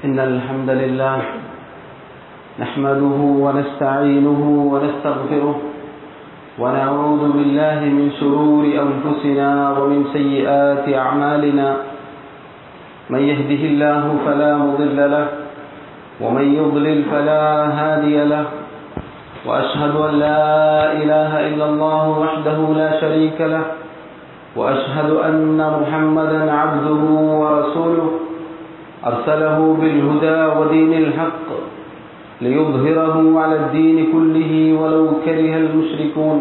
إن الحمد لله نحمده ونستعينه ونستغفره ونعوذ بالله من شرور أنفسنا ومن سيئات أعمالنا من يهده الله فلا مضل له ومن يضلل فلا هادي له وأشهد أن لا إله إلا الله وحده لا شريك له وأشهد أن محمدا عبده ورسوله أرسله بالهدى ودين الحق ليظهره على الدين كله ولو كره المشركون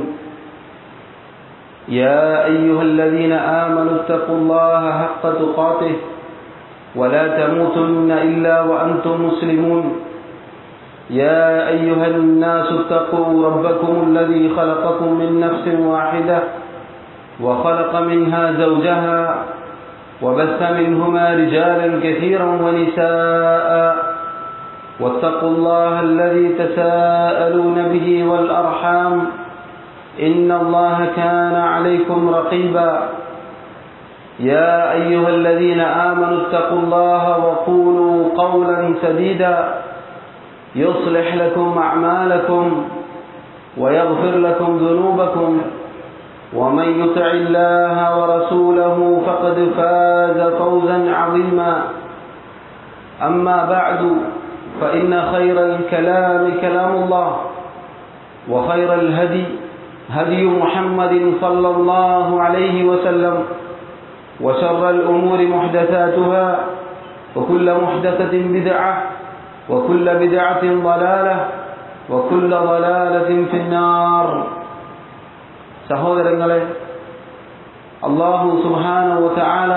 يا أيها الذين آمنوا اتقوا الله حق تقاته ولا تموتن إلا وأنتم مسلمون يا أيها الناس اتقوا ربكم الذي خلقكم من نفس واحدة وخلق منها زوجها وبث منهما رجالا كثيرا ونساء واتقوا الله الذي تساءلون به والأرحام إن الله كان عليكم رقيبا يا أيها الذين آمنوا اتقوا الله وقولوا قولا سديدا يصلح لكم أعمالكم ويغفر لكم ذنوبكم ومن يطع الله ورسوله فقد فاز فوزا عظيما أما بعد فإن خير الكلام كلام الله وخير الهدي هدي محمد صلى الله عليه وسلم وشر الأمور محدثاتها وكل محدثة بدعة وكل بدعة ضلالة وكل ضلالة في النار സഹോദരങ്ങളെ അള്ളാഹു സുഹാനോ ചാല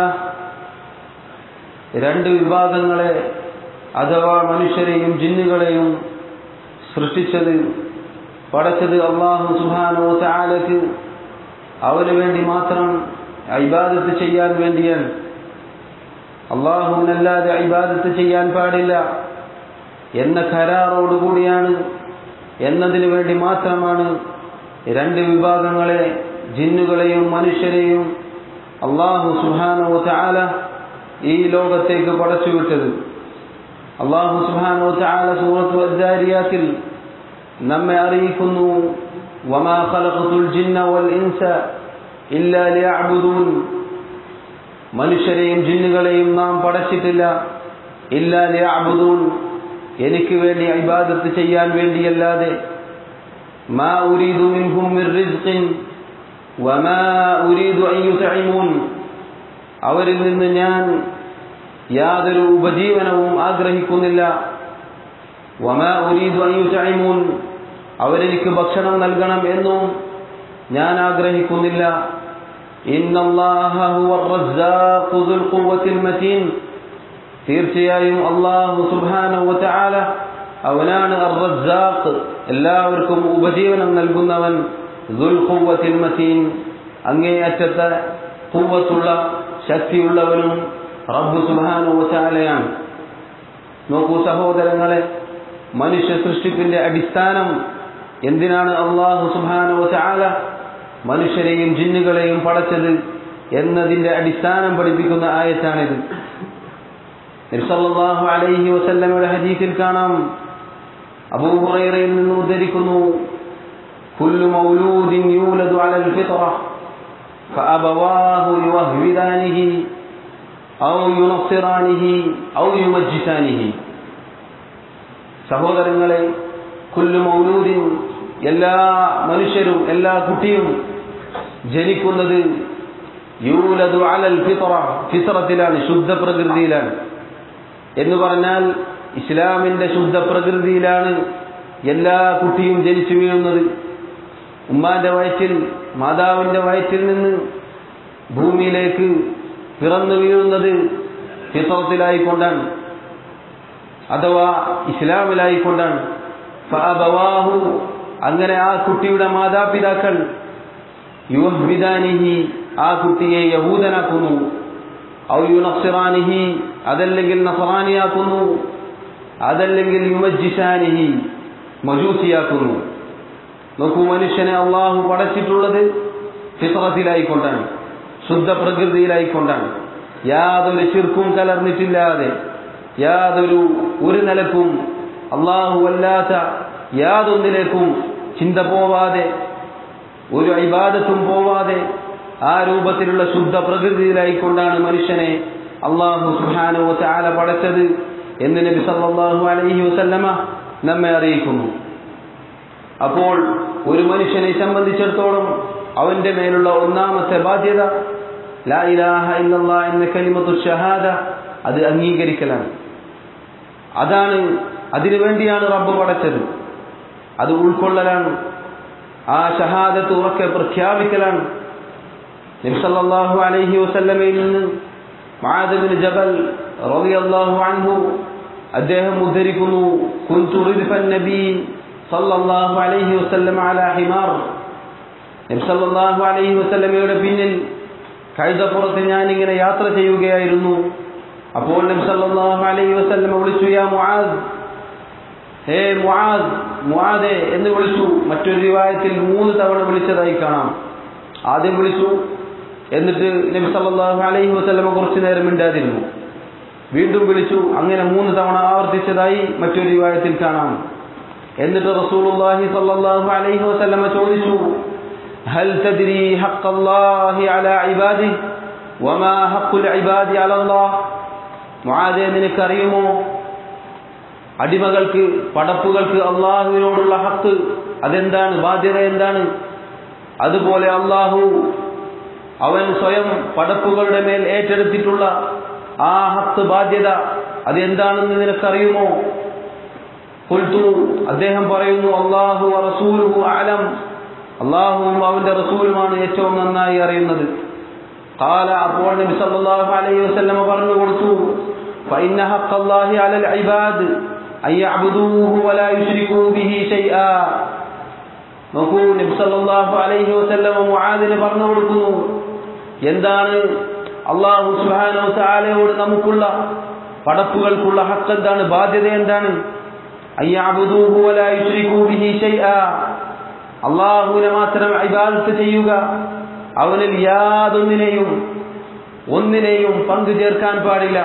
രണ്ട് വിഭാഗങ്ങളെ അഥവാ മനുഷ്യരെയും ജിന്നുകളെയും സൃഷ്ടിച്ചത് പടച്ചത് അള്ളാഹു സുഹാനോ ചാലക്ക് അവന് വേണ്ടി മാത്രം ഇബാദത്ത് ചെയ്യാൻ വേണ്ടിയാണ് അള്ളാഹുവിനല്ലാതെ ഇബാദത്ത് ചെയ്യാൻ പാടില്ല എന്ന കരാറോടുകൂടിയാണ് എന്നതിനു വേണ്ടി മാത്രമാണ് രണ്ട് വിഭാഗങ്ങളെ ജിന്നുകളെയും മനുഷ്യരെയും അള്ളാഹു സുഹാനോ ചാല ഈ ലോകത്തേക്ക് പടച്ചുവിട്ടത് അള്ളാഹു സുഹാനോ ചാല സൂറത്ത് വദ്ദാരിയാത്തിൽ നമ്മെ അറിയിക്കുന്നു വമാ ഖലഖതുൽ ജിന്ന വൽ ഇൻസ ഇല്ലാ ലിയഅ്ബുദൂൻ മനുഷ്യരെയും ജിന്നുകളെയും നാം പടച്ചിട്ടില്ല ഇല്ലാ ലിയഅ്ബുദൂൻ എനിക്ക് വേണ്ടി ഇബാദത്ത് ചെയ്യാൻ വേണ്ടിയല്ലാതെ ما أريد منهم من رزق وما أريد أن يطعمون അവരിൽ നിന്ന് ഞാൻ യാതൊരു ഉപജീവനവും ആഗ്രഹിക്കുന്നില്ല വമാ ഉരീദു അയ്യുതൈമൂൻ അവരെനിക്ക് ഭക്ഷണം നൽകണം എന്നും ഞാൻ ആഗ്രഹിക്കുന്നില്ല തീർച്ചയായും അള്ളാഹു സുബാനു വതആല അവനാണ് അർറസാഖ് എല്ലാവർക്കും ഉപജീവനം നൽകുന്നവൻ ദുൽഖുവത്തിൽ മസീൻ അങ്ങേയറ്റത്തെ കൂവത്തുള്ള ശക്തിയുള്ളവനും റബ്ബു സുബാനുവചാലയാണ് നോക്കൂ സഹോദരങ്ങളെ മനുഷ്യ സൃഷ്ടിപ്പിന്റെ അടിസ്ഥാനം എന്തിനാണ് അള്ളാഹു സുബാനുവചാല മനുഷ്യരെയും ജിന്നുകളെയും പടച്ചത് എന്നതിന്റെ അടിസ്ഥാനം പഠിപ്പിക്കുന്ന ആയത്താണിത് നിർസല്ലാഹു അലൈഹി വസല്ലമയുടെ ഹദീസിൽ കാണാം അബൂഹുറൈറയിൽ നിന്ന് ഉദ്ധരിക്കുന്നു കുല്ലു മൗലൂദിൻ യൂലദു അലൽ ഫിത്ര فأبواه يوهدانه أو ينصرانه أو يمجسانه സഹോദരങ്ങളെ കുല്ലു മൗലൂദിൻ എല്ലാ മനുഷ്യരും എല്ലാ കുട്ടിയും ജനിക്കുന്നത് യൂലദു അലൽ ഫിത്ര ഫിത്രത്തിലാണ് ശുദ്ധ പ്രകൃതിയിലാണ് എന്ന് പറഞ്ഞാൽ ഇസ്ലാമിന്റെ ശുദ്ധ പ്രകൃതിയിലാണ് എല്ലാ കുട്ടിയും ജനിച്ചു വീഴുന്നത് ഉമ്മാന്റെ വയറ്റിൽ മാതാവിന്റെ വയറ്റിൽ നിന്ന് ഭൂമിയിലേക്ക് പിറന്നു വീഴുന്നത് ഫിത്രത്തിലായിക്കൊണ്ടാണ് അഥവാ ഇസ്ലാമിലായിക്കൊണ്ടാണ് ഫഅബവാഹു അങ്ങനെ ആ കുട്ടിയുടെ മാതാപിതാക്കൾ യുവ്വിദാനിഹി ആ കുട്ടിയെ യഹൂദനാക്കുന്നു ഔ യുനസ്സിറാനിഹി അതല്ലെങ്കിൽ നസറാനിയാക്കുന്നു അതല്ലെങ്കിൽ യുമജ്ജിഷാനിഹി മജൂസിയാക്കുന്നു നോക്കൂ മനുഷ്യനെ അള്ളാഹു പടച്ചിട്ടുള്ളത് ഫിത്രത്തിലായിക്കൊണ്ടാണ് ശുദ്ധ പ്രകൃതിയിലായിക്കൊണ്ടാണ് യാതൊരു ശിർക്കും കലർന്നിട്ടില്ലാതെ യാതൊരു ഒരു നിലക്കും അള്ളാഹു അല്ലാത്ത യാതൊന്നിലേക്കും ചിന്ത പോവാതെ ഒരു ഇബാദത്തും പോവാതെ ആ രൂപത്തിലുള്ള ശുദ്ധ പ്രകൃതിയിലായിക്കൊണ്ടാണ് മനുഷ്യനെ അള്ളാഹു സുഹാനോ ചാല പടച്ചത് എന്ന് നബി സല്ലല്ലാഹു അലൈഹി വസല്ലമ നമ്മെ അറിയിക്കുന്നു അപ്പോൾ ഒരു മനുഷ്യനെ സംബന്ധിച്ചിടത്തോളം അവന്റെ മേലുള്ള ഒന്നാമത്തെ ബാധ്യത ലാ ഇലാഹ ഇല്ലല്ലാ എന്ന കലിമത്തു ഷഹാദ അത് അംഗീകരിക്കലാണ് അതാണ് അതിനു വേണ്ടിയാണ് റബ്ബ് പടച്ചത് അത് ഉൾക്കൊള്ളലാണ് ആ ഷഹാദത്ത് ഉറക്കെ പ്രഖ്യാപിക്കലാണ് നബി സല്ലല്ലാഹു അലൈഹി വസല്ലമയിൽ നിന്ന് മുആദ് ബിൻ ജബൽ റളിയല്ലാഹു അൻഹു അദ്ദേഹം ഉദ്ധരിക്കുന്നു കുൻതു റിദ്ഫൻ നബി സല്ലല്ലാഹു അലൈഹി വസല്ലം അലാ ഹിമാർ നബി സല്ലല്ലാഹു അലൈഹി വസല്ലമയുടെ പിന്നിൽ കഴുതപ്പുറത്ത് ഞാൻ ഇങ്ങനെ യാത്ര ചെയ്യുകയായിരുന്നു അപ്പോൾ നബി സല്ലല്ലാഹു അലൈഹി വസല്ലം വിളിച്ചു യാ മുആദ് ഹേ മുആദ് മുആദെ എന്ന് വിളിച്ചു മറ്റൊരു റിവായത്തിൽ മൂന്ന് തവണ വിളിച്ചതായി കാണാം ആദ്യം വിളിച്ചു എന്നിട്ട് നബി സല്ലല്ലാഹു അലൈഹി വസല്ലമ കുറച്ചു നേരം മിണ്ടാതിരുന്നു വീണ്ടും വിളിച്ചു അങ്ങനെ മൂന്ന് തവണ ആവർത്തിച്ചതായി മറ്റൊരു റിവായത്തിൽ കാണാം എന്നിട്ട് റസൂലുള്ളാഹി സല്ലല്ലാഹു അലൈഹി വസല്ലമ ചോദിച്ചു هل تدري حق الله على عباده وما حق العباد على الله മുആദെ നിനക്കറിയുമോ അടിമകൾക്ക് പടപ്പുകൾക്ക് അള്ളാഹുവിനോടുള്ള ഹക്ക് അതെന്താണ് ബാധ്യത എന്താണ് അതുപോലെ അള്ളാഹു അവൻ സ്വയം പടപ്പുകളുടെ മേൽ ഏറ്റെടുത്തിട്ടുള്ള ആ ഹത്ത് ബാധ്യത അതെന്താണെന്ന് നിനക്കറിയുമോ കൊൽത്തു അദ്ദേഹം പറയുന്നു അള്ളാഹു റസൂലുഹു ആലം അള്ളാഹുവും അവന്റെ റസൂലുമാണ് ഏറ്റവും നന്നായി അറിയുന്നത് قال അപ്പോൾ നബി സല്ലല്ലാഹു അലൈഹി വസല്ലമ പറഞ്ഞു കൊടുത്തു فإن حق الله على العباد أن يعبدوه ولا يشركوا به شيئا നോക്കൂ നബി സല്ലല്ലാഹു അലൈഹി വസല്ലമ മുആദിന് പറഞ്ഞു കൊടുക്കുന്നു എന്താണ് അള്ളാഹു സുബ്ഹാനഹു തആലയോട് നമുക്കുള്ള പടപ്പുകൾക്കുള്ള ഹക്ക് എന്താണ് ബാധ്യത എന്താണ് അയ്യാബുദൂഹു വലാ യുശ്രികൂ ബിഹി ഷൈആ അള്ളാഹുവിനെ മാത്രം ഇബാദത്ത് ചെയ്യുക അവനിൽ യാതൊന്നിനെയും ഒന്നിനെയും പങ്കു ചേർക്കാൻ പാടില്ല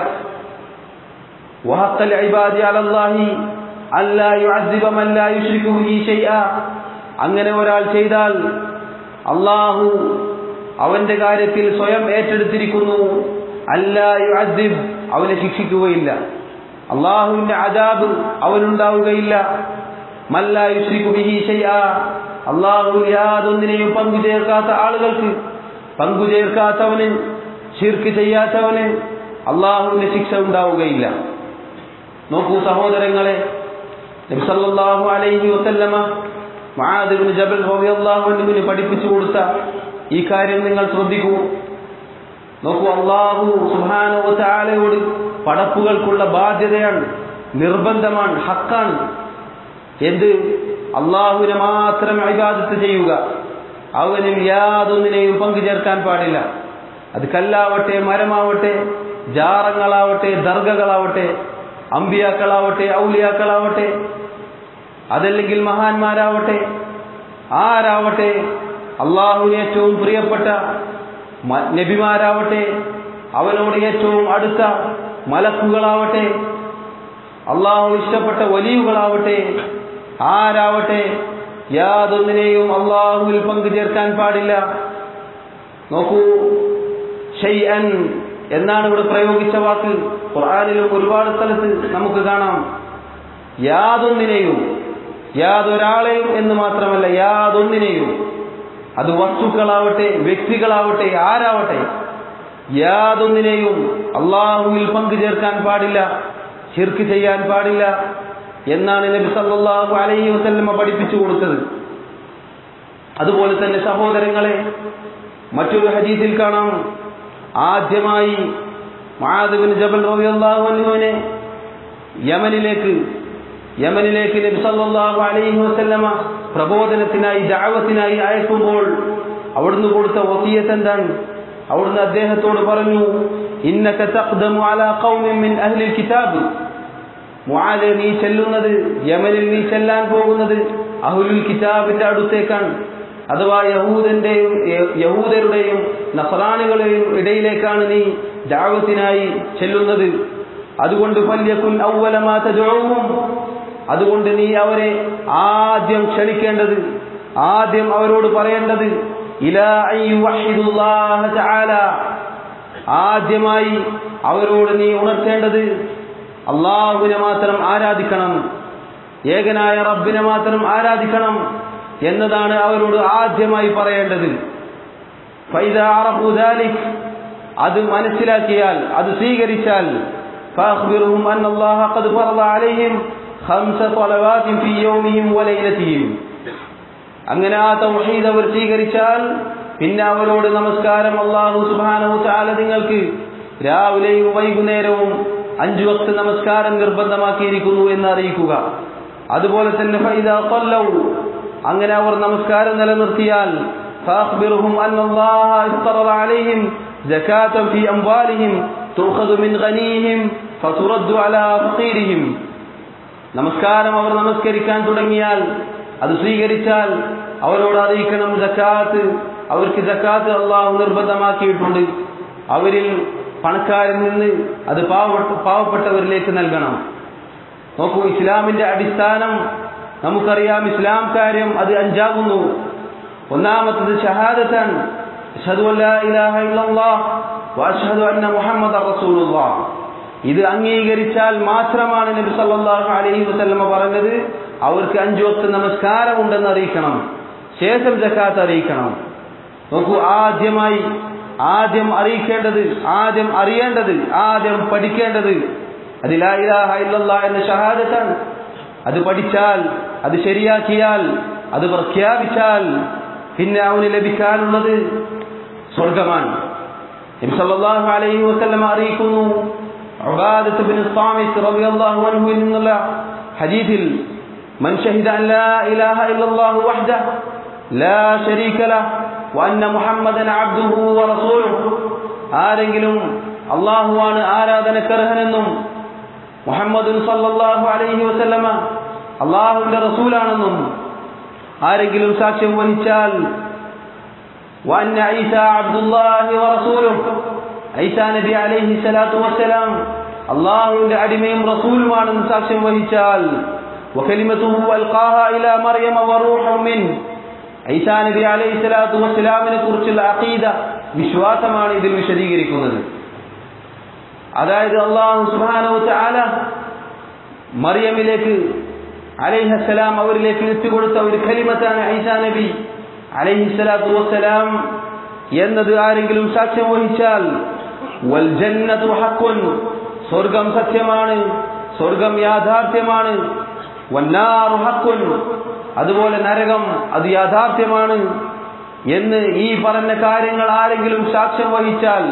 وحق العباد على الله ألا يعذب من لا يشرك به شيئا അങ്ങനെ ഒരാൾ ചെയ്താൽ അള്ളാഹു അവന്റെ കാര്യത്തിൽ സ്വയം ഏറ്റെടുത്തിരിക്കുന്നു അല്ലാ യുഅദ്ദിബ് അവനെ ശിക്ഷിക്കുകയില്ല അള്ളാഹുവിന്റെ അജാബ് അവനുണ്ടാവുകയില്ല മല്ലാ യുശ്രിക്കു ബിഹി ഷൈആ അള്ളാഹു യാതൊന്നിനെയും പങ്കു ചേർക്കാത്ത ആളുകൾക്ക് പങ്കു ചേർക്കാത്തവന് ഷിർക്ക് ചെയ്യാത്തവന് അള്ളാഹുവിന്റെ ശിക്ഷ ഉണ്ടാവുകയില്ല നോക്കൂ സഹോദരങ്ങളെ നബി സല്ലല്ലാഹു അലൈഹി വസല്ലമ മുആദ് ഇബ്നു ജബൽ റളിയല്ലാഹു അൻഹുവിന് പഠിപ്പിച്ചു കൊടുത്ത ഈ കാര്യം നിങ്ങൾ ശ്രദ്ധിക്കൂ നോക്കൂ അള്ളാഹു സുബ്ഹാനഹു വ തആലയോട് പടപ്പുകൾക്കുള്ള ബാധ്യതയാണ് നിർബന്ധമാണ് ഹക്കാണ് എന്ത് അള്ളാഹുവിനെ മാത്രം ഇബാദത്ത് ചെയ്യുക അവനിൽ യാതൊന്നിനെയും പങ്കു ചേർക്കാൻ പാടില്ല അത് കല്ലാവട്ടെ മരമാവട്ടെ ജാറങ്ങളാവട്ടെ ദർഗകളാവട്ടെ അമ്പിയാക്കളാവട്ടെ ഔലിയാക്കളാവട്ടെ അതല്ലെങ്കിൽ മഹാന്മാരാവട്ടെ ആരാവട്ടെ അള്ളാഹുവിന് ഏറ്റവും പ്രിയപ്പെട്ട നബിമാരാവട്ടെ അവനോട് ഏറ്റവും അടുത്ത മലക്കുകളാവട്ടെ അള്ളാഹു ഇഷ്ടപ്പെട്ട വലിയുകളാവട്ടെ ആരാവട്ടെ യാതൊന്നിനെയും അള്ളാഹുവിൽ പങ്കു ചേർക്കാൻ പാടില്ല നോക്കൂ ഷെയ്അൻ എന്നാണ് ഇവിടെ പ്രയോഗിച്ച വാക്ക് ഖുർആാനിലും ഒരുപാട് സ്ഥലത്ത് നമുക്ക് കാണാം യാതൊന്നിനെയും യാതൊരാളെയും എന്ന് മാത്രമല്ല യാതൊന്നിനെയും അത് വസ്തുക്കളാവട്ടെ വ്യക്തികളാവട്ടെ ആരാവട്ടെ യാതൊന്നിനെയും അള്ളാഹുവിൽ പങ്കു ചേർക്കാൻ പാടില്ല ഷിർക്ക് ചെയ്യാൻ പാടില്ല എന്നാണ് നബി സല്ലല്ലാഹു അലൈഹി വസല്ലമ പഠിപ്പിച്ചു കൊടുത്തത് അതുപോലെ തന്നെ സഹോദരങ്ങളെ മറ്റൊരു ഹദീസിൽ കാണാം ആദ്യമായി മഹാദബിൻ ജബൽ റളിയല്ലാഹു അൻഹുവിനെ യമനിലേക്ക് യമനിലേക്ക് നബി സല്ലല്ലാഹു അലൈഹി വസല്ലമ പ്രബോധനത്തിനായി ദഅവത്തിനായി അയക്കുമ്പോൾ അവിടുന്ന് കൊടുത്ത വസിയത്ത് എന്താണ് അവിടുന്ന് അദ്ദേഹത്തോട് പറഞ്ഞു ഇന്നക തഖ്ദമു അലാ ഖൗമിൻ മിൻ അഹ്ലിൽ കിതാബ് മുആദ് നീ ചെല്ലുന്നത് യമനിൽ നീ ചെല്ലാൻ പോകുന്നത് അഹ്ലുൽ കിതാബിന്റെ അടുത്തേക്കാണ് അഥവാ യഹൂദന്റെയും യഹൂദരുടെയും നസറാണികളുടെയും ഇടയിലേക്കാണ് നീ ദാവത്തിനായി ചെല്ലുന്നത് അതുകൊണ്ട് ഫല്യകുൻ അവ്വല മാ തദ്ഉഹും അതുകൊണ്ട് നീ അവരെ ആദ്യം ക്ഷണിക്കേണ്ടത് ആദ്യം അവരോട് പറയേണ്ടത് ഇലാ അയ്യുവഹിദുല്ലാഹ തആല ആദ്യമായി അവരോട് നീ ഉണർത്തേണ്ടത് അള്ളാഹുവിനെ മാത്രം ആരാധിക്കണം ഏകനായ റബ്ബിനെ മാത്രം ആരാധിക്കണം എന്നതാണ് അവരോട് ആദ്യമായി പറയേണ്ടത് ഫൈദാ അറഫു ദാലിക് അത് മനസ്സിലാക്കിയാൽ അത് സ്വീകരിച്ചാൽ فأخبرهم أن الله قد فرض عليهم خمس صلوات في يومهم وليلتهم അങ്ങനെ ആ തൗഹീദ് അവർ സ്വീകരിച്ചാൽ പിന്നെ അവരോട് നമസ്കാരം അള്ളാഹു സുബാനഹു ചാല നിങ്ങൾക്ക് രാവിലെയും വൈകുന്നേരവും അഞ്ചു വക്ത് നമസ്കാരം നിർബന്ധമാക്കിയിരിക്കുന്നു എന്ന് അറിയിക്കുക അതുപോലെ തന്നെ ഫൈദ കൊല്ലൗ അങ്ങനെ അവർ നമസ്കാരം നിലനിർത്തിയാൽ فأخبرهم أن الله افترض عليهم زكاة في أموالهم تؤخذ من غنيهم فترد على فقيرهم നമസ്കാരം അവർ നമസ്കരിക്കാൻ തുടങ്ങിയാൽ അത് സ്വീകരിച്ചാൽ അവരോട് അറിയിക്കണം ജക്കാത്ത് അവർക്ക് ജക്കാത്ത് അള്ളാഹു നിർബന്ധമാക്കിയിട്ടുണ്ട് അവരിൽ പണക്കാരിൽ നിന്ന് അത് പാവപ്പെട്ട പാവപ്പെട്ടവരിലേക്ക് നൽകണം നോക്കൂ ഇസ്ലാമിന്റെ അടിസ്ഥാനം നമുക്കറിയാം ഇസ്ലാം കാര്യം അത് അഞ്ചാകുന്നു ഒന്നാമത്തത് ഷഹാദത്താണ് അഷ്ഹദു അല്ലാ ഇലാഹ ഇല്ലല്ലാഹ് വഅഷ്ഹദു അന്ന മുഹമ്മദർ റസൂലുള്ളാഹ് ഇത് അംഗീകരിച്ചാൽ മാത്രമാണ് നബി സല്ലല്ലാഹു അലൈഹി വസല്ലമ പറഞ്ഞത് അവർക്ക് അഞ്ചു വക്ത് നമസ്കാരം ഉണ്ടെന്ന് അറിയിക്കണം ശേഷം ജക്കാത്ത് അറിയിക്കണം നോക്കൂ ആദ്യമായി ആദ്യം അറിയിക്കേണ്ടത് ആദ്യം അറിയേണ്ടത് ആദ്യം പഠിക്കേണ്ടത് അത് ലാ ഇലാഹ ഇല്ലല്ലാഹ് എന്ന ഷഹാദത്താണ് അത് പഠിച്ചാൽ അത് ശരിയാക്കിയാൽ അത് പ്രഖ്യാപിച്ചാൽ പിന്നെ അവന് ലഭിക്കാനുള്ളത് സ്വർഗമാണ് നബി സല്ലല്ലാഹു അലൈഹി വസല്ലം അറിയിക്കുന്നു ഉബാദത്ത് ബിൻ സാമിത്ത് റളിയല്ലാഹു അൻഹു എന്നുള്ള ഹദീസിൽ من شهد أن لا إله إلا الله وحده لا شريك له وأن محمدا عبده ورسوله ആരെങ്കിലും അള്ളാഹുവാണ് ആരാധനക്കർഹനെന്നും മുഹമ്മദുൻ സല്ലല്ലാഹു അലൈഹി വസല്ലമ അള്ളാഹുവിന്റെ റസൂലാണെന്നും ആരെങ്കിലും സാക്ഷ്യം വഹിച്ചാൽ وأن عيسى عبد الله ورسوله عيسى നബി അലൈഹി സ്വലാത്തു വസ്സലാം അള്ളാഹുവിന്റെ അടിമയും റസൂലുമാണെന്ന് സാക്ഷ്യം വഹിച്ചാൽ وكلمته ألقاها إلى مريم وروح منه ഐസാ നബി അലൈഹി സ്വലാത്തു വസ്സലാമിനെ കുറിച്ചുള്ള അഖീദ വിശ്വാസമാണ് ഇതിൽ വിശദീകരിക്കുന്നത് അതായത് അള്ളാഹു സുബ്ഹാനഹു തആല മറിയമിലേക്ക് അലൈഹസ്സലാം അവരിലേക്ക് എത്തിക്കൊടുത്ത ഒരു ഖലിമത്താണ് ഐസാ നബി അലൈഹി സ്വലാത്തു വസ്സലാം എന്നത് ആരെങ്കിലും സാക്ഷ്യം വഹിച്ചാൽ വൽ ജന്നതു ഹഖുൻ സ്വർഗം സത്യമാണ് സ്വർഗം യാഥാർത്ഥ്യമാണ് വന്നാറു ഹഖുൻ അതുപോലെ നരകം അത് യാഥാർത്ഥ്യമാണ് എന്ന് ഈ പറഞ്ഞ കാര്യങ്ങൾ ആരെങ്കിലും സാക്ഷ്യം വഹിച്ചാൽ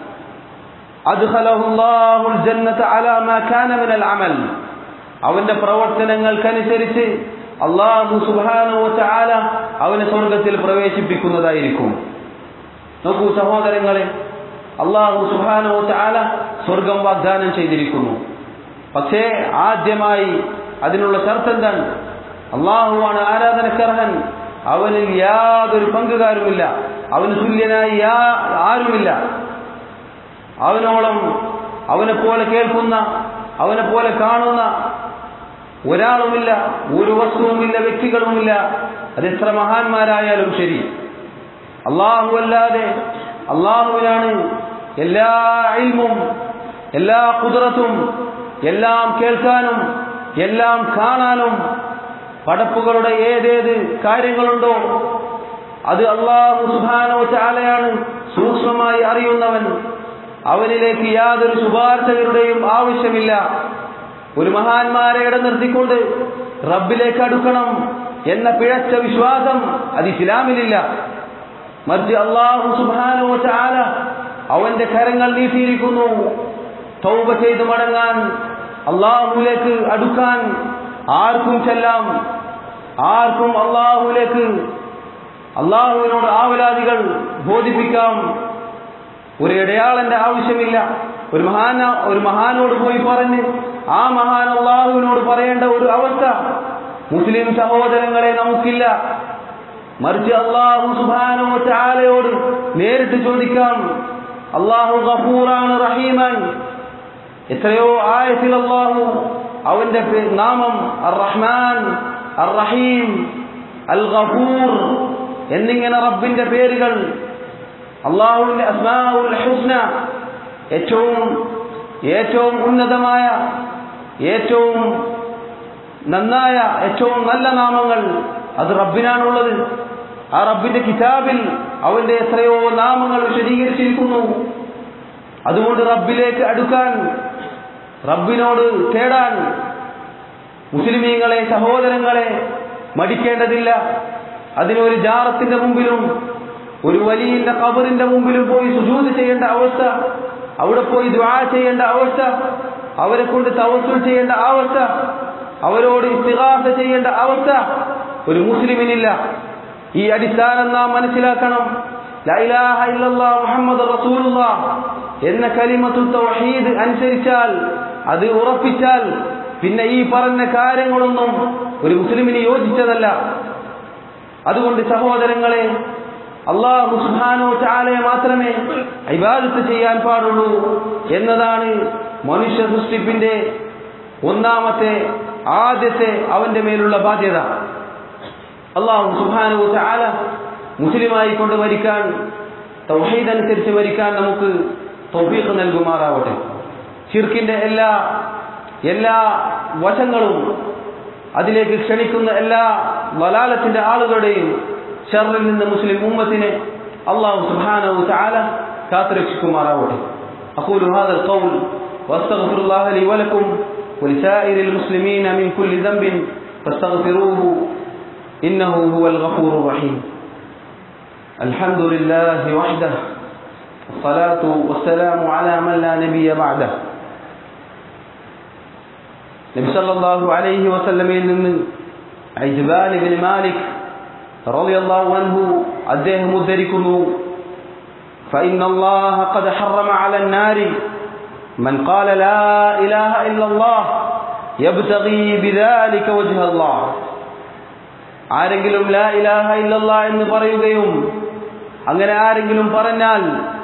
അദ്ഖലഹുല്ലാഹുൽ ജന്നത അലാ മാ കാന മിനൽ അമൽ അവന്റെ പ്രവർത്തനങ്ങൾക്കനുസരിച്ച് അള്ളാഹു സുബ്ഹാനഹു വതആല അവനെ സ്വർഗത്തിൽ പ്രവേശിപ്പിക്കുന്നതായിരിക്കും നോക്കൂ സഹോദരങ്ങളെ അള്ളാഹു സുബ്ഹാനഹു വതആല സ്വർഗം വാഗ്ദാനം ചെയ്തിരിക്കുന്നു പക്ഷേ ആദ്യമായി അതിനുള്ള ഷർത്ത് എന്താണ് അള്ളാഹുവാണ് ആരാധനക്കർഹൻ അവനിൽ യാതൊരു പങ്കുകാരുമില്ല അവന് തുല്യനായി ആരുമില്ല അവനോളം അവനെ പോലെ കേൾക്കുന്ന അവനെ പോലെ കാണുന്ന ഒരാളുമില്ല ഒരു വസ്തുവുമില്ല വ്യക്തികളുമില്ല അതെത്ര മഹാന്മാരായാലും ശരി അള്ളാഹു അല്ലാതെ അള്ളാഹുവിനാണ് എല്ലാ അയിൽമും എല്ലാ കുതിരത്തും എല്ലാം കേൾക്കാനും എല്ലാം കാണാനും പടപ്പുകളുടെ ഏതേത് കാര്യങ്ങളുണ്ടോ അത് അള്ളാഹു സുബാനോ ചാലയാണ് സൂക്ഷ്മമായി അറിയുന്നവൻ അവനിലേക്ക് യാതൊരു ശുപാർശകരുടെയും ആവശ്യമില്ല ഒരു മഹാന്മാരെ ഇടനിർത്തിക്കൊണ്ട് റബ്ബിലേക്ക് അടുക്കണം എന്ന പിഴച്ച വിശ്വാസം അത് ഇസ്ലാമിലില്ല മറിച്ച് അള്ളാഹു സുബാനോ ചാല അവന്റെ കരങ്ങൾ നീട്ടിയിരിക്കുന്നു തൗബ ചെയ്തു മടങ്ങാൻ അള്ളാഹുലേക്ക് അടുക്കാൻ ആർക്കും ചെല്ലാം ആർക്കും അള്ളാഹുലേക്ക് അള്ളാഹുവിനോട് ആവലാദികൾ ബോധിപ്പിക്കാം ഒരു ഇടയാളന്റെ ആവശ്യമില്ല ഒരു മഹാന ഒരു മഹാനോട് പോയി പറഞ്ഞ് ആ മഹാൻ അള്ളാഹുവിനോട് പറയേണ്ട ഒരു അവസ്ഥ മുസ്ലിം സഹോദരങ്ങളെ നമുക്കില്ല മറിച്ച് അള്ളാഹു സുബാനോ ചാലയോട് നേരിട്ട് ചോദിക്കാം അള്ളാഹു ഗഫൂറാണ് റഹീമാൻ എത്രയോ ആയത്തിൽ അള്ളാഹു അവന്റെ പേ- നാമം അർ റഹ്മാൻ അർ റഹീം അൽ ഗഫൂർ എന്നിങ്ങനെ റബ്ബിന്റെ പേരുകൾ അള്ളാഹുവിന്റെ അസ്മാഉൽ ഹുസ്ന ഏറ്റവും ഏറ്റവും ഉന്നതമായ ഏറ്റവും നന്നായ ഏറ്റവും നല്ല നാമങ്ങൾ അത് റബ്ബിനാണുള്ളത് ആ റബ്ബിന്റെ കിതാബിൽ അവന്റെ എത്രയോ നാമങ്ങൾ വിശദീകരിച്ചിരിക്കുന്നു അതുകൊണ്ട് റബ്ബിലേക്ക് അടുക്കാൻ റബ്ബിനോട് തേടാൻ മുസ്ലിമീങ്ങളെ സഹോദരങ്ങളെ മടിക്കേണ്ടതില്ല അതിനൊരു ജാറത്തിന്റെ മുമ്പിലും ഒരു വലിയ കബറിന്റെ മുമ്പിലും പോയി സുജൂത് ചെയ്യേണ്ട അവസ്ഥ അവിടെ പോയി ദ്വാ ചെയ്യേണ്ട അവസ്ഥ അവരെ കൊണ്ട് തവസ്സുൽ ചെയ്യേണ്ട അവസ്ഥ അവരോട് ഇസ്തിഹാസ ചെയ്യേണ്ട അവസ്ഥ ഒരു മുസ്ലിമിനില്ല ഈ അടിസ്ഥാനം നാം മനസ്സിലാക്കണം ലാ ഇലാഹ ഇല്ലല്ലാഹ് മുഹമ്മദ് റസൂലുള്ളാഹ് എന്ന കലിമത്തു തൗഹീദ് അനുസരിച്ചാൽ അത് ഉറപ്പിച്ചാൽ പിന്നെ ഈ പറഞ്ഞ കാര്യങ്ങളൊന്നും ഒരു മുസ്ലിമിന് യോജിച്ചതല്ല അതുകൊണ്ട് സഹോദരങ്ങളെ അള്ളാഹു സുബ്ഹാനഹു ചാലയെ മാത്രമേ ഇബാദത്ത് ചെയ്യാൻ പാടുള്ളൂ എന്നതാണ് മനുഷ്യ സൃഷ്ടിപ്പിന്റെ ഒന്നാമത്തെ ആദ്യത്തെ അവന്റെ മേലുള്ള ബാധ്യത അള്ളാഹു സുബ്ഹാനഹു ചാല മുസ്ലിമായി കൊണ്ട് മരിക്കാൻ തൗഹീദ് അനുസരിച്ച് മരിക്കാൻ നമുക്ക് തൗഫീഖ് നൽകുമാറാവട്ടെ ഷിർക്കിന്റെ എല്ലാ എല്ലാ വശങ്ങളും അതിലേക്ക് ക്ഷണിക്കുന്ന എല്ലാ വലാലത്തിന്റെ ആളുകളുടെയും ഷറിൽ നിന്ന് മുസ്ലിം ഉമ്മത്തിനെ അള്ളാഹു സുബ്ഹാനഹു തആല കാത്തുരക്ഷിക്കുമാറാവട്ടെ أقول هذا القول وأستغفر الله لي ولكم ولسائر المسلمين من كل ذنب فاستغفروه إنه هو الغفور الرحيم الحمد لله وحده الصلاة والسلام على من لا نبي بعده നബി സല്ലല്ലാഹു അലൈഹി വസല്ലമയിൽ നിന്ന് ഐജ്ബാൻ ഇബ്നു മാലിക് റളിയല്ലാഹു അൻഹു അദ്ദേഹം ഉദ്ധരിക്കുന്നു فإن الله قد حرم على النار من قال لا إله إلا الله يبتغي بذلك وجه الله ആരെങ്കിലും ലാ ഇലാഹ ഇല്ലല്ലാ എന്ന് പറയുകയും അങ്ങനെ ആരെങ്കിലും പറഞ്ഞാൽ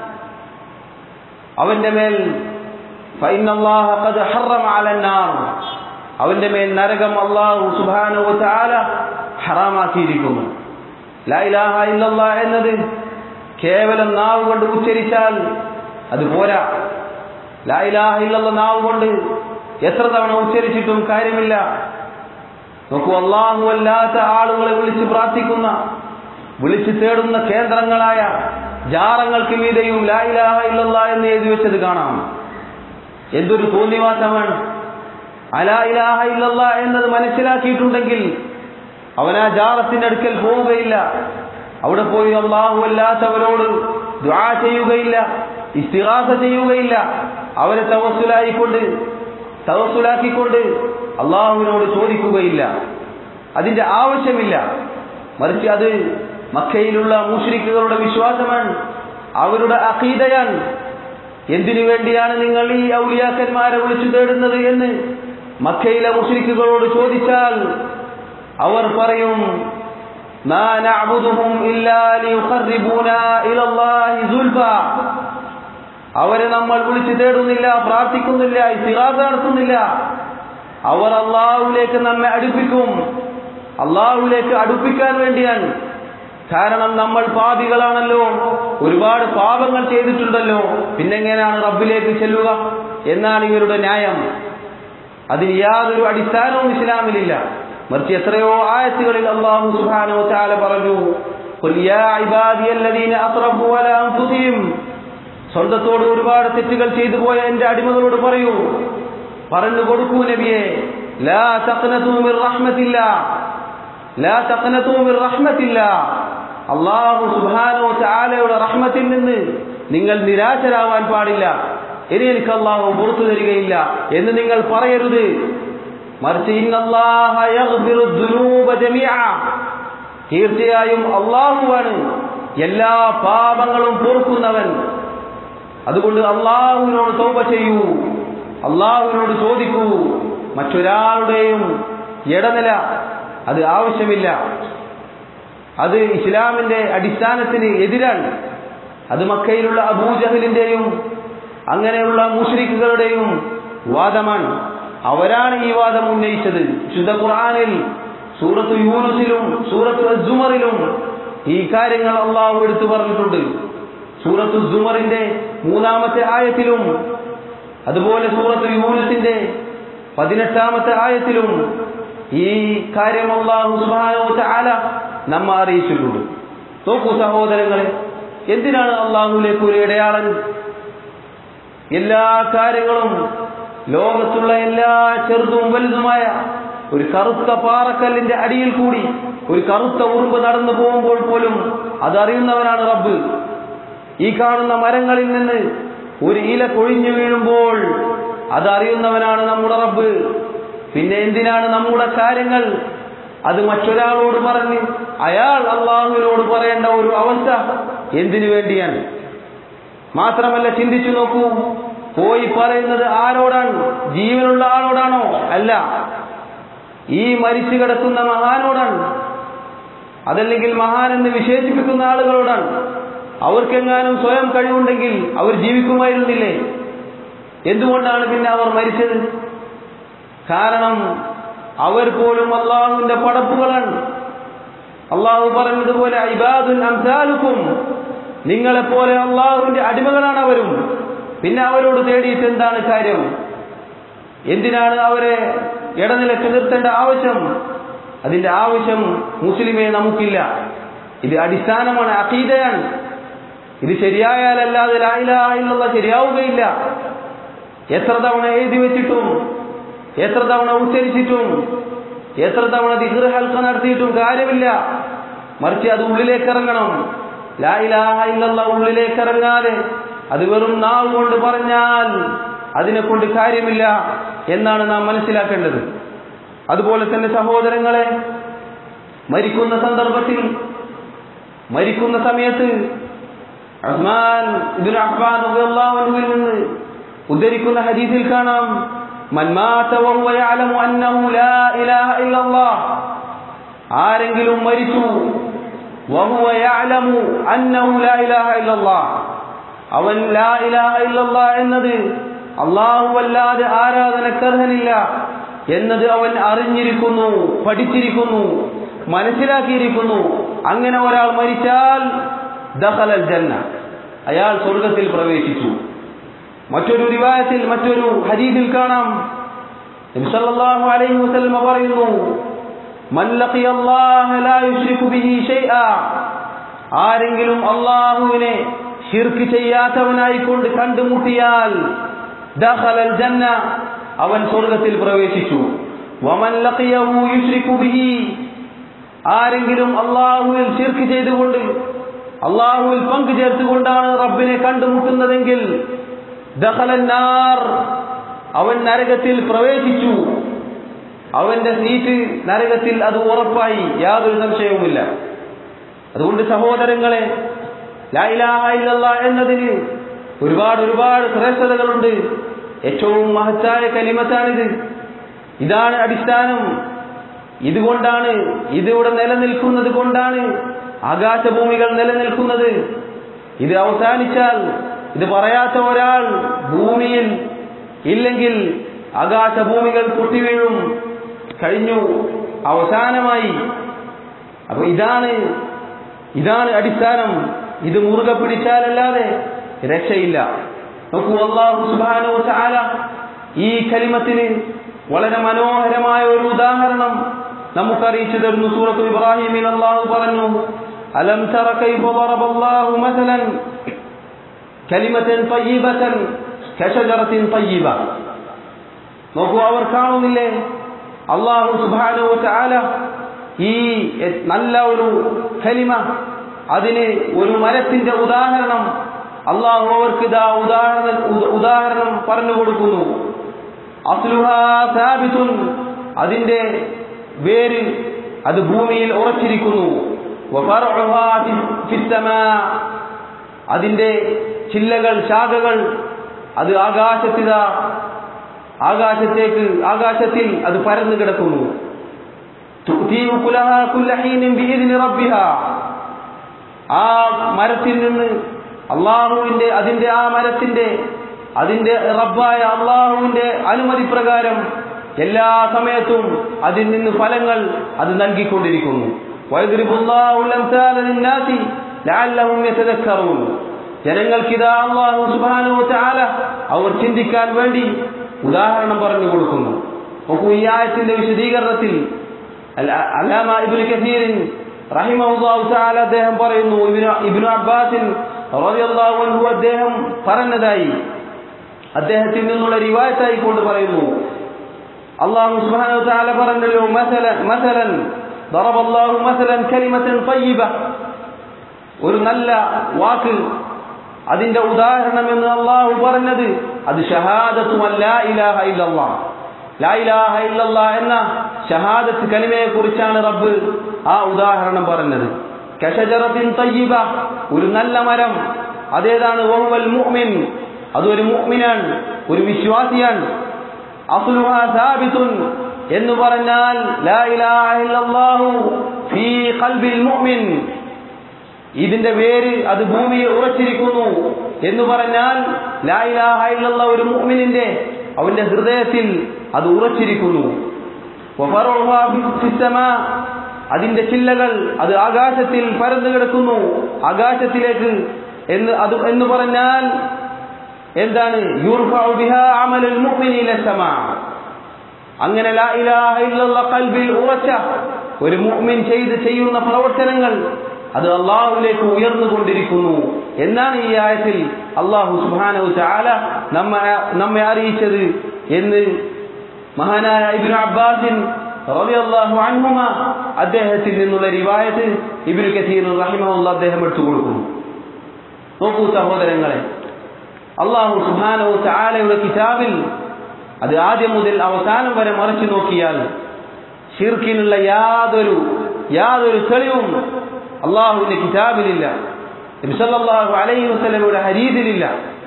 അവന്റെ മേൽ فإن الله قد حرم على النار അവന്റെ മേൽ നരകം അള്ളാഹു സുബ്ഹാനഹു വതആല ഹറാമാക്കിയിരിക്കുന്നു ലാ ഇലാഹ ഇല്ലല്ലാ എന്നത് കേവലം നാവ് കൊണ്ട് ഉച്ചരിച്ചാൽ അത് പോരാ ലാ ഇലാഹ ഇല്ലല്ലാ നാവ് കൊണ്ട് എത്ര തവണ ഉച്ചരിച്ചിട്ടും കാര്യമില്ല നോക്കൂ അള്ളാഹു അല്ലാത്ത ആളുകളെ വിളിച്ച് പ്രാർത്ഥിക്കുന്ന വിളിച്ച് തേടുന്ന കേന്ദ്രങ്ങളായ ജാറങ്ങൾക്ക് മീതെയും ലാ ഇലാഹ ഇല്ലല്ലാ എന്ന് എഴുതി വെച്ചത് കാണാം എന്തൊരു തോന്നിവാസമാണ് അലാ ഇലാഹ ഇല്ലല്ലാ എന്നത് മനസ്സിലാക്കിയിട്ടുണ്ടെങ്കിൽ അവൻ ആ ജാറത്തിന്റെ അടുക്കൽ പോവുകയില്ല അവിടെ പോയി അള്ളാഹു അല്ലാത്തവരോട് ദ്വാ ചെയ്യുകയില്ല ഇസ്തിഹാസ ചെയ്യുകയില്ല അവരെ തവസ്സുലായിക്കൊണ്ട് തവസ്സുലാക്കിക്കൊണ്ട് അള്ളാഹുവിനോട് ചോദിക്കുകയില്ല അതിന്റെ ആവശ്യമില്ല മറിച്ച് അത് മക്കയിലുള്ള മുഷ്രിക്കുകളുടെ വിശ്വാസമാണ് അവരുടെ അഖീദയാണ് എന്തിനു വേണ്ടിയാണ് നിങ്ങൾ ഈ ഔലിയാക്കന്മാരെ വിളിച്ചു തേടുന്നത് എന്ന് മക്കയിലെ മുഷ്രിക്കുകളോട് ചോദിച്ചാൽ അവർ പറയും ما نعبدهم إلا ليقربونا إلى الله زلفى അവരെ നമ്മൾ വിളിച്ചു തേടുന്നില്ല പ്രാർത്ഥിക്കുന്നില്ല ഇസ്തിഹാസ നടത്തുന്നില്ല അവർ അള്ളാഹുലേക്ക് നമ്മെ അടുപ്പിക്കും അള്ളാഹുലേക്ക് അടുപ്പിക്കാൻ വേണ്ടിയാണ് കാരണം നമ്മൾ പാപികളാണല്ലോ ഒരുപാട് പാപങ്ങൾ ചെയ്തിട്ടുണ്ടല്ലോ പിന്നെങ്ങനെയാണ് റബ്ബിലേക്ക് ചെല്ലുക എന്നാണ് ഇവരുടെ ന്യായം അതിന് യാതൊരു അടിസ്ഥാനവും ഇസ്ലാമിലില്ല മറിച്ച് എത്രയോ ആയത്തുകളിൽ അള്ളാഹു സുബ്ഹാനഹു വതആല പറഞ്ഞു ഖുൽ യാ ഇബാദിയല്ലദീന അസ്റഫു അലാ അൻഫുസിഹിം സ്വന്തത്തോട് ഒരുപാട് തെറ്റുകൾ ചെയ്തു പോയ എന്റെ അടിമകളോട് പറയൂ പറഞ്ഞു കൊടുക്കൂ നബിയെ ലാ തഖ്നതു മിർ റഹ്മത്തില്ലാ ലാ തഖ്നതു മിർ റഹ്മത്തില്ലാ അള്ളാഹു സുബ്ഹാനഹു വതആലയുടെ റഹ്മത്തിൽ നിന്ന് നിങ്ങൾ നിരാശരാവാൻ പാടില്ല ഇനി എനിക്ക് അള്ളാഹു പുറത്തു തരികയില്ല എന്ന് നിങ്ങൾ പറയരുത് മറിച്ച് ഇന്നല്ലാഹ യഗ്ഫിറു ദുനൂബ ജമീഅ തീർച്ചയായും അള്ളാഹുവാണ് എല്ലാ പാപങ്ങളും പൊറുക്കുന്നവൻ അതുകൊണ്ട് അള്ളാഹുവിനോട് തോപ ചെയ്യൂ അള്ളാഹുവിനോട് ചോദിക്കൂ മറ്റൊരാളുടെയും ഇടനില അത് ആവശ്യമില്ല അത് ഇസ്ലാമിന്റെ അടിസ്ഥാനത്തിന് എതിരാണ് അത് മക്കയിലുള്ള അബൂജഹലിന്റെയും അങ്ങനെയുള്ള മുഷ്രിഖുകളുടെയും വാദമാണ് അവരാണ് ഈ വാദം ഉന്നയിച്ചത് ശുദ്ധ ഖുർആനിൽ സൂറത്ത് യൂനുസിലും സൂറത്ത് അസുമറിലും ഈ കാര്യങ്ങൾ അള്ളാഹു എടുത്തു പറഞ്ഞിട്ടുണ്ട് സൂറത്ത് സുമറിന്റെ മൂന്നാമത്തെ ആയത്തിലും അതുപോലെ സൂറത്ത് യൂനുസിന്റെ പതിനെട്ടാമത്തെ ആയത്തിലും ഈ കാര്യം അള്ളാഹു സുബാനോ ചാല നമ്മ അറിയിച്ചിട്ടുണ്ട് നോക്കൂ സഹോദരങ്ങളെ എന്തിനാണ് അള്ളാഹുലേക്ക് ഒരു ഇടയാളൻ എല്ലാ കാര്യങ്ങളും ലോകത്തുള്ള എല്ലാ ചെറുതും വലുതുമായ ഒരു കറുത്ത പാറക്കല്ലിന്റെ അടിയിൽ കൂടി ഒരു കറുത്ത ഉറുമ്പ് നടന്നു പോകുമ്പോൾ പോലും അതറിയുന്നവനാണ് റബ്ബ് ഈ കാണുന്ന മരങ്ങളിൽ നിന്ന് ഒരു ഇല കൊഴിഞ്ഞു വീഴുമ്പോൾ അതറിയുന്നവനാണ് നമ്മുടെ റബ്ബ് പിന്നെ എന്തിനാണ് നമ്മുടെ കാര്യങ്ങൾ അത് മറ്റൊരാളോട് പറഞ്ഞ് അയാൾ അള്ളാഹുവിനോട് പറയേണ്ട ഒരു അവസ്ഥ എന്തിനു വേണ്ടിയാണ് മാത്രമല്ല ചിന്തിച്ചു നോക്കൂ പോയി പറയുന്നത് ആരോടാണ് ജീവനുള്ള ആളോടാണോ അല്ല ഈ മരിച്ചു കിടക്കുന്ന മഹാനോടാണ് അതല്ലെങ്കിൽ മഹാൻ എന്ന് വിശേഷിപ്പിക്കുന്ന ആളുകളോടാണ് അവർക്കെങ്ങാനും സ്വയം കഴിവുണ്ടെങ്കിൽ അവർ ജീവിക്കുമായിരുന്നില്ലേ എന്തുകൊണ്ടാണ് പിന്നെ അവർ മരിച്ചത് കാരണം അവർ പോലും അള്ളാഹുവിന്റെ പടപ്പുകളാണ് അള്ളാഹു പറഞ്ഞതുപോലെ ഇബാദുൽ അംസാലുക്കും നിങ്ങളെപ്പോലെ അള്ളാഹുവിന്റെ അടിമകളാണ് അവരും പിന്നെ അവരോട് തേടിയിട്ട് എന്താണ് കാര്യം എന്തിനാണ് അവരെ ഇടനിലക്ക് നിർത്തേണ്ട ആവശ്യം അതിന്റെ ആവശ്യം മുസ്ലിമെ നമുക്കില്ല ഇത് അടിസ്ഥാനമാണ് അഖീദയാണ് ഇത് ശരിയായാലല്ലാതെ ലായിലുള്ള ശരിയാവുകയില്ല എത്ര തവണ എഴുതി വെച്ചിട്ടും എത്ര തവണ ഉച്ചരിച്ചിട്ടും എത്ര തവണ ദിഹർ ഹൽക്ക നടത്തിയിട്ടും കാര്യമില്ല മറിച്ച് അത് ഉള്ളിലേക്ക് ഇറങ്ങണം ലായിലാഹ ഇല്ലല്ല ഉള്ളിലേക്ക് ഇറങ്ങാതെ അത് വെറും നാവ് കൊണ്ട് പറഞ്ഞാൽ അതിനെ കൊണ്ട് കാര്യമില്ല എന്നാണ് നാം മനസ്സിലാക്കേണ്ടത് അതുപോലെ തന്നെ സഹോദരങ്ങളെ മരിക്കുന്ന സന്ദർഭത്തിൽ മരിക്കുന്ന സമയത്ത് അഹ്മാൻ ഇബ്നു അഫ്ഫാൻ റളിയല്ലാഹു അൻഹുവിൽ നിന്ന് ഉദ്ധരിക്കുന്ന ഹദീസിൽ കാണാം മൻ മാത വഹുവ യഅലമു അന്നഹു ലാ ഇലാഹ ഇല്ലല്ലാഹ് ആരെങ്കിലും മരിച്ചു വഹുവ യഅലമു അന്നഹു ലാ ഇലാഹ ഇല്ലല്ലാഹ് അവൻ ലാ ഇലാഹ ഇല്ലല്ലാഹ് എന്നത് അല്ലാഹു അല്ലാതെ ആരാധനക്കർഹനില്ല എന്നത് അവൻ അറിഞ്ഞിരിക്കുന്നു പഠിച്ചിരിക്കുന്നു മനസ്സിലാക്കിയിരിക്കുന്നു അങ്ങനെ ഒരാൾ മരിച്ചാൽ ദഖലൽ ജന്ന അയാൾ സ്വർഗത്തിൽ പ്രവേശിച്ചു മറ്റൊരു റിവായത്തിൽ മറ്റൊരു ഹദീസിൽ കാണാം നബി സല്ലല്ലാഹു അലൈഹി വസല്ലം പറയുന്നു മൻ ലഖിയല്ലാഹ ലാ യുശ്രികു ബിഹി ഷൈആ ആരെങ്കിലും അല്ലാഹുവിനെ ഷിർക്ക് ചെയ്യാത്തവനായി കൊണ്ട് കണ്ടുമുട്ടിയാൽ ദഖലൽ ജന്ന അവൻ സ്വർഗത്തിൽ പ്രവേശിച്ചു വമൻ ലഖിയഹു യുശ്രികു ബിഹി ആരെങ്കിലും അള്ളാഹുവിൽ ഷിർക്ക് ചെയ്തുകൊണ്ട് അള്ളാഹുവിൽ പങ്കു ചേർത്തുകൊണ്ടാണ് റബ്ബിനെ കണ്ടുമുട്ടുന്നതെങ്കിൽ ദഖലന്നാർ അവൻ നരകത്തിൽ പ്രവേശിച്ചു അവന്റെ സീറ്റ് നരകത്തിൽ അത് ഉറപ്പായി യാതൊരു സംശയവുമില്ല അതുകൊണ്ട് സഹോദരങ്ങളെ ലായിലാഹ ഇല്ലല്ലാ എന്നതിന് ഒരുപാട് ഒരുപാട് ശ്രേഷ്ഠതകളുണ്ട് ഏറ്റവും മഹത്തായ കലിമത്താണിത് ഇതാണ് അടിസ്ഥാനം ഇതുകൊണ്ടാണ് ഇതിവിടെ നിലനിൽക്കുന്നത് കൊണ്ടാണ് ആകാശഭൂമികൾ നിലനിൽക്കുന്നത് ഇത് അവസാനിച്ചാൽ ഇത് പറയാത്ത ഒരാൾ ഭൂമിയിൽ ഇല്ലെങ്കിൽ ആകാശഭൂമികൾ പൊട്ടിവീഴും കഴിഞ്ഞു അവസാനമായി അപ്പൊ ഇതാണ് ഇതാണ് അടിസ്ഥാനം ഇത് മുറുകെ പിടിച്ചാലല്ലാതെ രക്ഷയില്ല നോക്കൂ അള്ളാഹു സുബാനോ ചാല ഈ കലിമത്തിന് വളരെ മനോഹരമായ ഒരു ഉദാഹരണം നമുക്ക് അറിയിച്ചു തരുന്നു സൂറത്ത് ഇബ്രാഹിമിൽ അള്ളാഹു പറഞ്ഞു അലം തറ കൈഫ ضرب الله مثلا كلمة طيبة كشجرة طيبة നോക്കൂ അവർ കാണുന്നില്ലേ അള്ളാഹു സുബാനു ചാല ഈ നല്ല ഒരു കലിമ അതിന് ഒരു മരത്തിന്റെ ഉദാഹരണം അള്ളാഹു അവർക്ക് ഇതാ ഉദാഹരണം ഉദാഹരണം പറഞ്ഞു കൊടുക്കുന്നു അസ്ലുഹാബിത്തുൻ അതിന്റെ വേര് അത് ഭൂമിയിൽ ഉറച്ചിരിക്കുന്നു അതിന്റെ ചില്ലകൾ ശാഖകൾ അത് ആകാശത്തിത ആകാശത്തേക്ക് ആകാശത്തിൽ അത് പരന്നു കിടക്കുന്നു ആ മരത്തിൽ നിന്ന് അള്ളാഹുവിന്റെ അതിന്റെ ആ മരത്തിന്റെ അതിന്റെ റബ്ബായ അള്ളാഹുവിന്റെ അനുമതി പ്രകാരം എല്ലാ സമയത്തും അതിൽ നിന്ന് ഫലങ്ങൾ അത് നൽകിക്കൊണ്ടിരിക്കുന്നു ജനങ്ങൾക്കിതാ അള്ളാഹു സുബാനു ചാല അവർ ചിന്തിക്കാൻ വേണ്ടി ഉദാഹരണം പറഞ്ഞു കൊടുക്കുന്നു നോക്കൂ ഈ ആയത്തിന്റെ വിശദീകരണത്തിൽ അലാമ ഇബ്നു കസീറിൻ റഹിമഹുല്ലാഹു തആല അദ്ദേഹം പറയുന്നു ഇബ്നു ഇബ്നു അബ്ബാസിൻ റളിയല്ലാഹു അൻഹു അദ്ദേഹം പറഞ്ഞതായി അദ്ദേഹത്തിൽ നിന്നുള്ള റിവായത്തായി കൊണ്ട് പറയുന്നു അള്ളാഹു സുബ്ഹാനഹു തആല പറഞ്ഞല്ലോ മസലൻ മസലൻ ضرب الله مثلا كلمة طيبة ഒരു നല്ല വാക്ക് അതിന്റെ ഉദാഹരണം എന്ന് അള്ളാഹു പറഞ്ഞത് അത് ഷഹാദത്തുമല്ല ഇലാഹ ഇല്ലല്ലാ ലാ ഇലാഹ ഇല്ലല്ലാ എന്ന ഷഹാദത്ത് കലിമയെ കുറിച്ചാണ് റബ്ബ് ആ ഉദാഹരണം പറഞ്ഞത് കഷജറത്തിൻ തയ്യിബ ഒരു നല്ല മരം അതേതാണ് വഹുവൽ മുഅ്മിൻ അതൊരു മുഅ്മിനാണ് ഒരു വിശ്വാസിയാണ് അസ്ലുഹ സാബിതുൻ എന്ന് പറഞ്ഞാൽ ലാ ഇലാഹ ഇല്ലല്ലാഹു ഫീ ഖൽബിൽ മുഅ്മിൻ ഇതിന്റെ വേര് അത് ഭൂമിയിൽ ഉറച്ചിരിക്കുന്നു എന്ന് പറഞ്ഞാൽ ലാ ഇലാഹ ഇല്ലല്ലാ ഒരു മുഅ്മിനിന്റെ അവന്റെ ഹൃദയത്തിൽ അത് ഉറച്ചിരിക്കുന്നു അതിന്റെ ചില്ലകൾ അത് ആകാശത്തിൽ പരന്നു കിടക്കുന്നു ആകാശത്തിലേക്ക് എന്ന് അത് എന്ന് പറഞ്ഞാൽ എന്താണ് അങ്ങനെ ലാ ഇലാഹ ഇല്ലല്ലാ ഖൽബിൽ ഉറച്ച ഒരു മുഅ്മിൻ ചെയ്ത് ചെയ്യുന്ന പ്രവർത്തനങ്ങൾ അത് അള്ളാഹുവിലേക്ക് ഉയർന്നുകൊണ്ടിരിക്കുന്നു എന്നാണ് ഈ ആയത്തിൽ അള്ളാഹു സുബാനു ചാല നമ്മെ നമ്മെ അറിയിച്ചത് എന്ന് മഹാനായ ഇബിൻ അബ്ബാസിൻ റളിയല്ലാഹു അൻഹുമ അദ്ദേഹത്തിൽ നിന്നുള്ള റിവായത്ത് ഇബ്നു കസീർ റഹിമഹുല്ല അദ്ദേഹം എടുത്തു കൊടുക്കുന്നു നോക്കൂ സഹോദരങ്ങളെ അള്ളാഹു സുബാനു ചാലയുടെ കിതാബിൽ അത് ആദ്യം മുതൽ അവസാനം വരെ മറച്ചു നോക്കിയാൽ ഷിർക്കിനുള്ള യാതൊരു യാതൊരു തെളിവും അള്ളാഹുവിന്റെ കിതാബിലില്ല നബിസല്ലാഹു അലൈഹി വസ്ലമയുടെ ഹരീതിലില്ല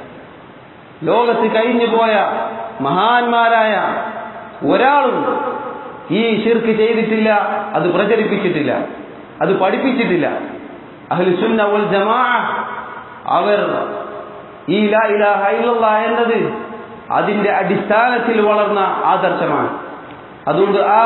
ലോകത്ത് കഴിഞ്ഞു പോയ മഹാന്മാരായ ഒരാളും ഈ ഷിർക്ക് ചെയ്തിട്ടില്ല അത് പ്രചരിപ്പിച്ചിട്ടില്ല അത് പഠിപ്പിച്ചിട്ടില്ല അഹ്ലു സുന്ന വൽ ജമാ അവർ ഈ ലാ ഇലാഹ ഇല്ലല്ലാ എന്നത് അതിന്റെ അടിസ്ഥാനത്തിൽ വളർന്ന ആദർശമാണ് അതുകൊണ്ട് ആ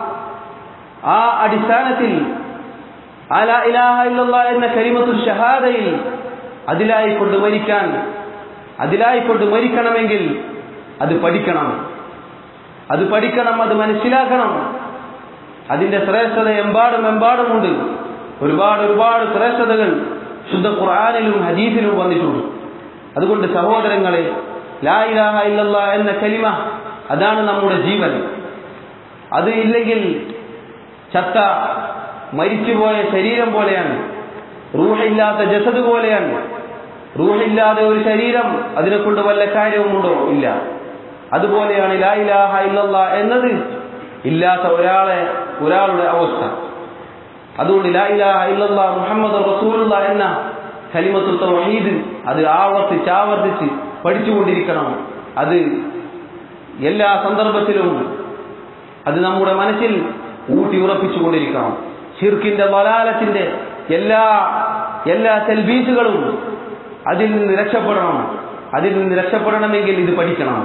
ആ അടിസ്ഥാനത്തിൽ ആ ലാ ഇലാഹ ഇല്ലല്ലാ എന്ന കലിമത്തുൽ ഷഹാദയിൽ അതിലായിക്കൊണ്ട് മരിക്കാൻ അതിലായിക്കൊണ്ട് മരിക്കണമെങ്കിൽ അത് പഠിക്കണം അത് പഠിക്കണം അത് മനസ്സിലാക്കണം അതിന്റെ ശ്രേഷ്ഠത എമ്പാടും എമ്പാടുമുണ്ട് ഒരുപാട് ഒരുപാട് ശ്രേഷ്ഠതകൾ ശുദ്ധ ഖുർആാനിലും ഹദീസിലും വന്നിട്ടുണ്ട് അതുകൊണ്ട് സഹോദരങ്ങളെ ലാ ഇലാഹ ഇല്ലല്ല എന്ന കലിമ അതാണ് നമ്മുടെ ജീവൻ അത് ഇല്ലെങ്കിൽ ചത്ത മരിച്ചുപോയ ശരീരം പോലെയാണ് റൂഹില്ലാത്ത ജസദ് പോലെയാണ് റൂഹില്ലാതെ ഒരു ശരീരം അതിനെ കൊണ്ട് വല്ല കാര്യവുമുണ്ടോ ഇല്ല അതുപോലെയാണ് ലാ ഇലാഹ ഇല്ലല്ല എന്നത് ഇല്ലാത്ത ഒരാളെ ഒരാളുടെ അവസ്ഥ അതുകൊണ്ട് ലാ ഇലാഹ ഇല്ലല്ല മുഹമ്മദ് റസൂലുള്ള എന്ന കലിമത്തുൽ തൗഹീദ് അത് ആവർത്തിച്ച് ആവർത്തിച്ച് പഠിച്ചുകൊണ്ടിരിക്കണം അത് എല്ലാ സന്ദർഭത്തിലും അത് നമ്മുടെ മനസ്സിൽ ഊട്ടി ഉറപ്പിച്ചുകൊണ്ടിരിക്കണം ഷിർക്കിന്റെ വലാലത്തിന്റെ എല്ലാ എല്ലാ സെൽബീസുകളും അതിൽ നിന്ന് രക്ഷപ്പെടണം അതിൽ നിന്ന് രക്ഷപ്പെടണമെങ്കിൽ ഇത് പഠിക്കണം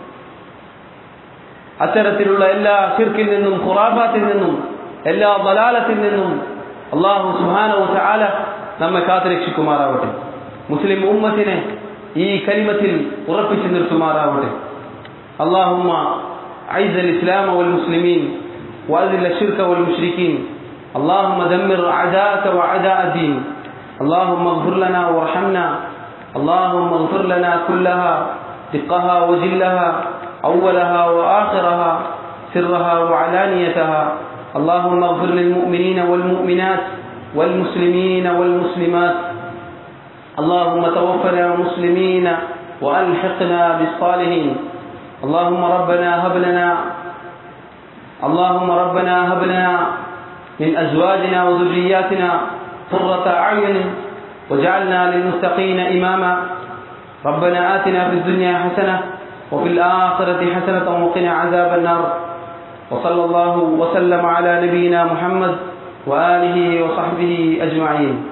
അത്തരത്തിലുള്ള എല്ലാ ഷിർക്കിൽ നിന്നും ഖുറാബാത്തിൽ നിന്നും എല്ലാ ബലാലത്തിൽ നിന്നും അള്ളാഹു സുഹാനോ ചാല നമ്മെ കാത്തുരക്ഷിക്കുമാറാവട്ടെ മുസ്ലിം ഉമ്മത്തിനെ ഈ കലിമത്തിൽ ഉറപ്പിച്ചു നിർത്തുമാറാവട്ടെ اللهم أعز الإسلام والمسلمين وأذل الشرك والمشركين اللهم دمر أعداءك وأعداء الدين اللهم اغفر لنا وارحمنا اللهم اغفر لنا كلها دقها وجلها أولها وآخرها سرها وعلانيتها اللهم اغفر للمؤمنين والمؤمنات والمسلمين والمسلمات اللهم توفنا مسلمين وألحقنا بالصالحين اللهم ربنا هب لنا اللهم ربنا هب لنا من أزواجنا وذرياتنا قرة أعين وجعلنا للمتقين إماما ربنا آتنا في الدنيا حسنة وفي الآخرة حسنة وقنا عذاب النار وصلى الله وسلم على نبينا محمد وآله وصحبه أجمعين